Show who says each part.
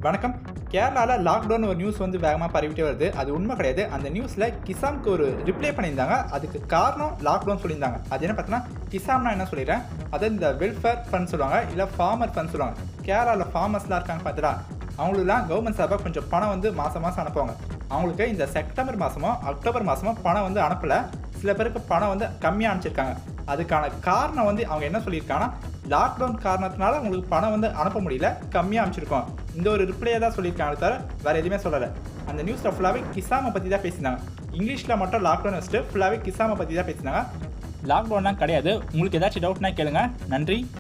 Speaker 1: வணக்கம் கேரளாவில் லாக்டவுன் ஒரு நியூஸ் வந்து வேகமாக பரவிட்டே வருது அது உண்மை கிடையாது அந்த நியூஸில் கிசாம்க்கு ஒரு ரிப்ளை பண்ணியிருந்தாங்க அதுக்கு காரணம் லாக்டவுன் சொல்லியிருந்தாங்க அது என்ன பார்த்தீங்கன்னா கிசாம்னா என்ன சொல்லிடுறேன் அதாவது இந்த வெல்ஃபேர் ஃபண்ட் சொல்லுவாங்க இல்லை ஃபார்மர் ஃபண்ட் சொல்லுவாங்க கேரளாவில் ஃபார்மர்ஸ்லாம் இருக்காங்க பார்த்தீங்களா அவங்களுக்குலாம் கவர்மெண்ட் சார்பாக கொஞ்சம் பணம் வந்து மாதம் மாதம் அனுப்புவாங்க அவங்களுக்கு இந்த செப்டம்பர் மாதமோ அக்டோபர் மாதமோ பணம் வந்து அனுப்பலை சில பேருக்கு பணம் வந்து கம்மியாக அனுப்பிச்சிருக்காங்க அதுக்கான காரணம் வந்து அவங்க என்ன சொல்லியிருக்காங்கன்னா லாக்டவுன் காரணத்தினால உங்களுக்கு பணம் வந்து அனுப்ப முடியல கம்மியாக அனுப்பிச்சிருக்கோம் இந்த ஒரு ரிப்ளையை தான் சொல்லியிருக்காங்க தவிர வேறு எதுவுமே சொல்லலை அந்த நியூஸில் ஃபுல்லாகவே கிசாமை பற்றி தான் பேசியிருந்தாங்க இங்கிலீஷில் மட்டும் லாக்டவுன் வச்சுட்டு ஃபுல்லாகவே கிசாமை பற்றி தான் பேசினாங்க லாக்டவுன்லாம் கிடையாது உங்களுக்கு ஏதாச்சும் டவுட்னா கேளுங்க நன்றி